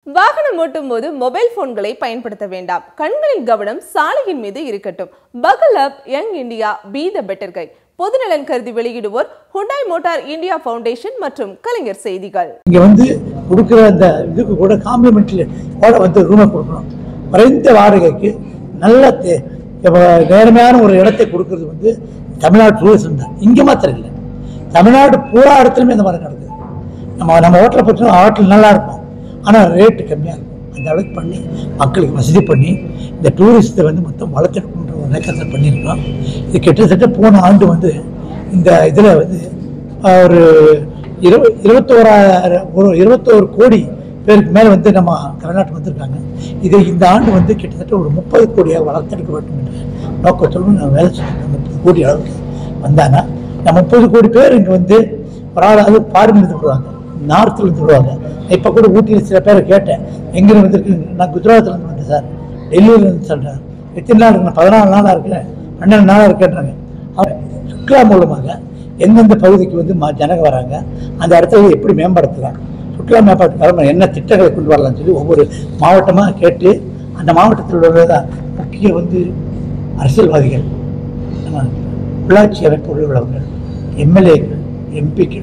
வாகனம் ஓட்டும் போது மொபைல் போன்களை பயன்படுத்த வேண்டாம் கண்களின் கவனம் சாலையின் மீது இருக்கட்டும் பகல் அப் young India be the better guy பொதுநலன் கருதி வெளியிடுவோர் ஹுண்டாய் மோட்டார் இந்தியா ஃபவுண்டேஷன் மற்றும் கலைஞர் செய்திகள் இங்க வந்து கொடுக்குற அந்த இதுக்கு கூட காம்ப்ளிமெண்ட்ல கூட வந்து ரூமை கொடுக்கணும் குறைந்த வாடகைக்கு நல்ல தே- இப்ப நேர்மையான ஒரு இடத்தை கொடுக்கறது வந்து தமிழ்நாடு டூரிசம் தான் இங்கே மாத்திரம் இல்லை தமிழ்நாடு பூரா இடத்துலையுமே இந்த மாதிரி நடக்குது நம்ம நம்ம ஹோட்டலை பொறுத்தவரை ஹோட்டல் நல்லா இருக்கும் ஆனால் ரேட்டு கம்மியாக இருக்கும் அந்த அளவுக்கு பண்ணி மக்களுக்கு வசதி பண்ணி இந்த டூரிஸ்ட்டை வந்து மொத்தம் வளர்த்துக்கணுன்ற ஒரு நோக்கத்தில் பண்ணியிருக்கோம் இது கிட்டத்தட்ட போன ஆண்டு வந்து இந்த இதில் வந்து ஆஹ், ஒரு இரு இருபத்தோராயிரம் ஒரு இருபத்தோரு கோடி பேருக்கு மேலே வந்து நம்ம தமிழ்நாட்டு வந்திருக்காங்க இது இந்த ஆண்டு வந்து கிட்டத்தட்ட ஒரு முப்பது கோடியாக வளர்த்தெடுக்க வேண்டும் என்ற நோக்கத்தோடு நான் வேலை செஞ்சுருக்கேன் முப்பது கோடி அளவுக்கு வந்தாங்க இந்த முப்பது கோடி பேர் இங்கே வந்து ஒரு ஆளாவது ஃபாரின்லேருந்து வருவாங்க நார்த்துலேருந்து வருவாங்க இப்போ கூட ஊட்டியில் சில பேரை கேட்டேன் எங்கேருந்து வந்திருக்கீங்க நான் குஜராத்லேருந்து வந்தேன் சார் டெல்லியிலேருந்து சொல்கிறேன் எத்தனை நாள் இருக்கு? நான் பதினாலு நாளாக இருக்கேன் பன்னெண்டு நாளாக இருக்கேன்றாங்க அவங்க சுற்றுலா மூலமாக எந்தெந்த பகுதிக்கு வந்து ம ஜனங்க வராங்க அந்த இடத்துல எப்படி மேம்படுத்தலாம் சுற்றுலா மேம்பாட்டுக்காக என்ன திட்டங்களை கொண்டு வரலாம்னு சொல்லி ஒவ்வொரு மாவட்டமாக கேட்டு அந்த மாவட்டத்தில் உள்ளதான் முக்கிய வந்து அரசியல்வாதிகள் நம்ம உள்ளாட்சி அமைப்பு உள்ளவர்கள் எம்எல்ஏக்கள் எம்பிக்கள்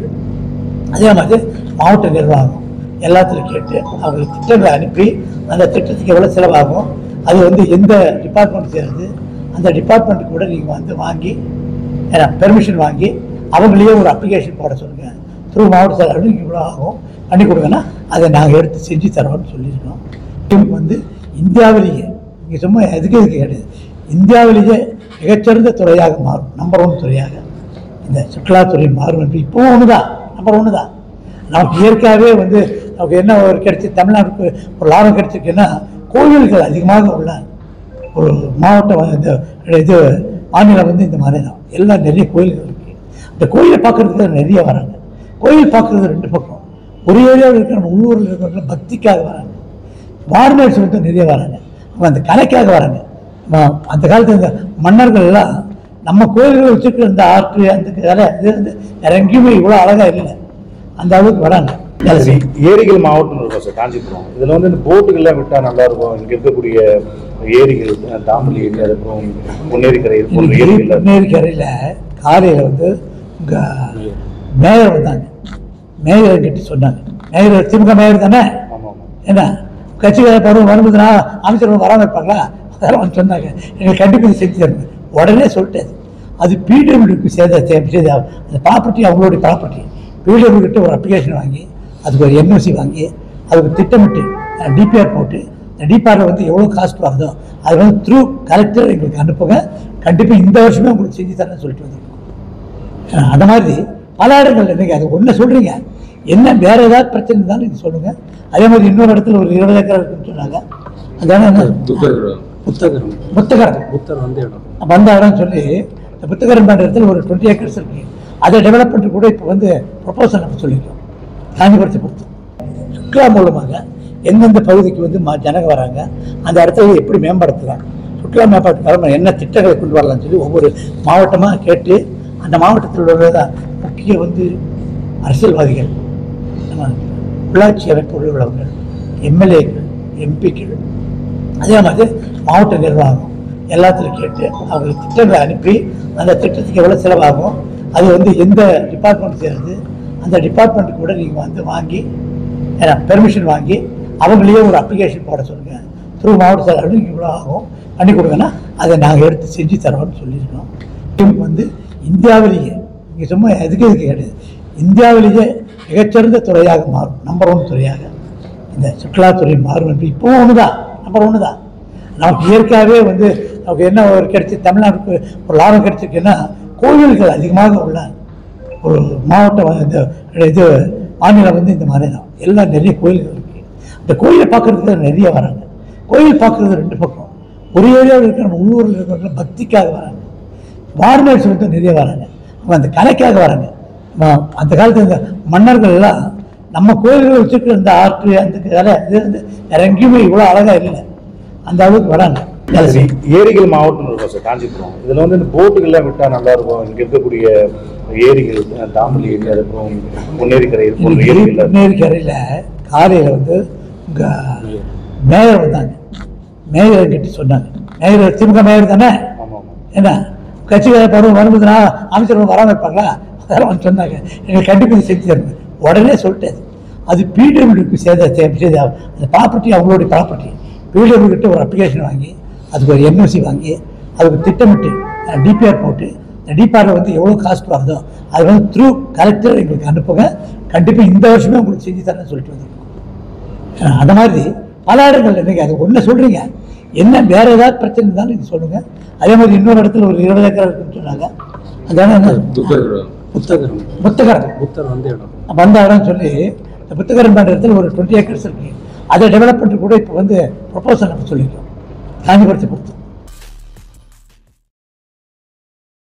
அதே மாதிரி மாவட்ட நிர்வாகம் எல்லாத்துலையும் கேட்டு அவங்களுக்கு திட்டங்களை அனுப்பி அந்த திட்டத்துக்கு எவ்வளோ செலவாகும் அது வந்து எந்த டிபார்ட்மெண்ட் சேருது அந்த டிபார்ட்மெண்ட்டுக்கு கூட நீங்கள் வந்து வாங்கி பெர்மிஷன் வாங்கி அவங்களையே ஒரு அப்ளிகேஷன் போட சொல்லுங்கள் த்ரூ மாவட்ட செயலாளர் இவ்வளோ ஆகும் பண்ணி கொடுங்கன்னா அதை நாங்கள் எடுத்து செஞ்சு தரோம்னு சொல்லியிருக்கோம் இது வந்து இந்தியாவிலேயே இங்கே சும்மா எதுக்கு எதுக்கு கிடையாது இந்தியாவிலேயே மிகச்சிறந்த துறையாக மாறும் நம்பர் ஒன் துறையாக இந்த சுற்றுலாத்துறை மாறும் என்று இப்போவும் ஒன்று தான் நம்பர் ஒன்று தான் நமக்கு இயற்கையாகவே வந்து நமக்கு என்ன ஒரு கிடைச்சி தமிழ்நாட்டுக்கு ஒரு லாபம் கிடைச்சிருக்குன்னா கோயில்கள் அதிகமாக உள்ள ஒரு மாவட்டம் வந்து இந்த இது மாநிலம் வந்து இந்த மாதிரி தான் எல்லாம் நிறைய கோயில்கள் இருக்குது இந்த கோயிலை பார்க்குறதுக்கு நிறைய வராங்க கோயில் பார்க்குறது ரெண்டு பக்கம் ஒரு ஏரியாவில் இருக்கிற நம்ம உள்ளூரில் இருக்கிறவங்க பக்திக்காக வராங்க ஃபாரினர்ஸ் வந்து நிறைய வராங்க அவங்க அந்த கலைக்காக வராங்க ம- அந்த காலத்துல இந்த மன்னர்கள் எல்லாம் நம்ம கோயில்கள் வச்சுருக்கிற இந்த ஆற்று அந்த கலை இது வந்து வேற எங்கேயுமே இவ்வளோ அழகாக இல்லை அந்த அளவுக்கு வராங்க வேலை செய்யும். ஏரிகள் மாவட்டம் இருக்கும் சார் காஞ்சிபுரம் இதில் வந்து இந்த போட்டுகள்லாம் விட்டால் நல்லா இருக்கும் இங்கே இருக்கக்கூடிய ஏரிகள் அஹ், தாமல்லி ஏரி அதுக்கப்புறம் பொன்னேரிக்கரை இது போன்ற ஏரிகள் இன்னைக்கு கரையில் காலையில் வந்து உங்கள் மேயர் வந்தாங்க மேயர் கிட்ட சொன்னாங்க மேயர் திமுக மேயர் தானே ஆமாம் ஆமாம் என்ன கட்சிக்கார பருவம் வரும்போதுனா அமைச்சர்கள் வராமல் இருப்பாங்களா அதெல்லாம் வந்து சொன்னாங்க எங்களுக்கு கண்டிப்பாக இது செஞ்சு தரணும் உடனே சொல்லிட்டேன் அது பிடபிள்யூக்கு சேர்ந்த செய்த அந்த ப்ராப்பர்ட்டி அவங்களுடைய ப்ராப்பர்ட்டி பிடபிள்யூ கிட்ட ஒரு அப்ளிகேஷன் வாங்கி அதுக்கு ஒரு என்ஓசி வாங்கி அதுக்கு திட்டமிட்டு டிபிஆர் போட்டு இந்த டிபிஆரில் வந்து எவ்வளோ காஸ்ட் வருதோ அது வந்து த்ரூ கலெக்டர் எங்களுக்கு அனுப்புங்க கண்டிப்பாக இந்த வருஷமே உங்களுக்கு செஞ்சு தரேன்னு சொல்லிட்டு வந்திருக்கோம் அஹ் அந்த மாதிரி பல இடங்கள் நீங்கள் அது ஒன்று சொல்கிறீங்க என்ன வேற ஏதாவது பிரச்சனை இருந்தாலும் நீங்கள் சொல்லுங்கள் அதே மாதிரி இன்னொரு இடத்துல ஒரு இருபது ஏக்கர் இருக்குன்னு சொன்னாங்க அதான என்ன புத்தகர் புத்தகர் புத்தர் வந்த இடம் வந்த இடம்னு சொல்லி இந்த புத்தகரன் பண்ணுற இடத்துல ஒரு டுவெண்ட்டி ஏக்கர்ஸ் இருக்கு அதை டெவலப் பண்ணுறது கூட இப்போ வந்து ப்ரொப்போசல் நம்ம சொல்லியிருக்கோம் காஞ்சிபுரத்தை பொறுத்து சுற்றுலா மூலமாக எந்தெந்த பகுதிக்கு வந்து ம ஜனங்க வராங்க அந்த இடத்துல எப்படி மேம்படுத்தலாம் சுற்றுலா மேம்பாட்டுக்காக நம்ம என்ன திட்டங்களை கொண்டு வரலாம்னு சொல்லி ஒவ்வொரு மாவட்டமாக கேட்டு அந்த மாவட்டத்தில் உள்ளதான் முக்கிய வந்து அரசியல்வாதிகள் நம்ம உள்ளாட்சி அமைப்பு உள்ளவர்கள் எம்எல்ஏக்கள் எம்பிக்கள் அதே மாதிரி மாவட்ட நிர்வாகம் எல்லாத்துலையும் கேட்டு அவங்களுக்கு திட்டங்களை அனுப்பி அந்த திட்டத்துக்கு எவ்வளோ செலவாகும் அது வந்து எந்த டிபார்ட்மெண்ட் சேருது அந்த டிபார்ட்மெண்ட்டுக்கு கூட நீங்கள் வந்து வாங்கி பெர்மிஷன் வாங்கி அவங்களையே ஒரு அப்ளிகேஷன் போட சொல்லுங்கள் த்ரூ மாவட்ட செயலாளர் இவ்வளோ ஆகும் பண்ணி கொடுங்கன்னா அதை நாங்கள் எடுத்து செஞ்சு தரோம்னு சொல்லியிருக்கோம் இது வந்து இந்தியாவிலேயே இங்கே சும்மா எதுக்கு எதுக்கு கிடையாது இந்தியாவிலேயே மிகச்சிறந்த துறையாக மாறும் நம்பர் ஒன் துறையாக இந்த சுற்றுலாத்துறை மாறும் என்று இப்போவும் ஒன்று தான் நம்பர் ஒன்று தான் நமக்கு இயற்கையாகவே வந்து நமக்கு என்ன ஒரு கிடைச்சி தமிழ்நாட்டுக்கு ஒரு லாபம் கிடைச்சிருக்குன்னா கோயில்கள் அதிகமாக உள்ள ஒரு மாவட்டம் வந்து இந்த இது மாநிலம் வந்து இந்த மாதிரி தான் எல்லாம் நிறைய கோயில்கள் இருக்குது இந்த கோயிலை பார்க்குறதுக்கு நிறைய வராங்க கோயில் பார்க்குறது ரெண்டு பக்கம் ஒரு ஏரியாவில் இருக்கிற நம்ம உள்ளூரில் இருக்கிறவங்க பக்திக்காக வராங்க ஃபாரினர்ஸ் வந்து நிறைய வராங்க அவங்க அந்த கலைக்காக வராங்க ம- அந்த காலத்துல இந்த மன்னர்கள் எல்லாம் நம்ம கோயில்கள் வச்சுருக்கிற இந்த ஆற்று அந்த கலை இது வந்து வேற எங்கேயுமே இவ்வளோ அழகாக இல்லை அந்த அளவுக்கு வராங்க வேலை செய்யும். ஏரிகள் மாவட்டம் இருக்கும் சார் காஞ்சிபுரம் இதில் வந்து இந்த போட்டுகள்லாம் விட்டால் நல்லா இருக்கும் இங்கே இருக்கக்கூடிய ஏரிகள் அஹ், தாமல்லி ஏரி அதுக்கப்புறம் பொன்னேரிக்கரை இது போன்ற ஏரிகள் இன்னைக்கு கரையில் காலையில் வந்து உங்கள் மேயர் வந்தாங்க மேயர் என்கிட்ட சொன்னாங்க மேயர் திமுக மேயர் தானே ஆமா ஆமா என்ன கட்சிக்கார பருவம் வரும்போதுனா அமைச்சர் வராமல் இருப்பாங்களா அதெல்லாம் வந்து சொன்னாங்க எங்களுக்கு கண்டிப்பாக இது செஞ்சு தரணும் உடனே சொல்லிட்டேன் அது பிடபிள்யூக்கு சேர்ந்த செய்த அந்த ப்ராப்பர்ட்டி அவங்களுடைய ப்ராப்பர்ட்டி பிடபிள்யூ கிட்ட ஒரு அப்ளிகேஷன் வாங்கி அதுக்கு ஒரு என்ஓசி வாங்கி அதுக்கு திட்டமிட்டு டிபிஆர் போட்டு இந்த டிபிஆரில் வந்து எவ்வளோ காஸ்ட் வருதோ அது வந்து த்ரூ கலெக்டர் எங்களுக்கு அனுப்புங்க கண்டிப்பாக இந்த வருஷமே உங்களுக்கு செஞ்சு தரேன்னு சொல்லிட்டு வந்திருக்கோம் அஹ் அந்த மாதிரி பல இடங்கள் நீங்கள் அது ஒன்று சொல்கிறீங்க என்ன வேற ஏதாவது பிரச்சனை இருந்தாலும் நீங்கள் சொல்லுங்கள் அதே மாதிரி இன்னொரு இடத்துல ஒரு இருபது ஏக்கர் இருக்குன்னு சொன்னாங்க அதான என்ன புத்தகர் புத்தகரம் புத்தர் வந்த இடம் வந்த இடம் சொல்லி இந்த புத்தகரம் பண்ணுற இடத்துல ஒரு டுவெண்ட்டி ஏக்கர்ஸ் இருக்கு அதை டெவலப்மெண்ட் கூட இப்போ வந்து ப்ரொபோசல் நம்ம சொல்லியிருக்கோம் காஞ்சிபுரத்தை பொறுத்து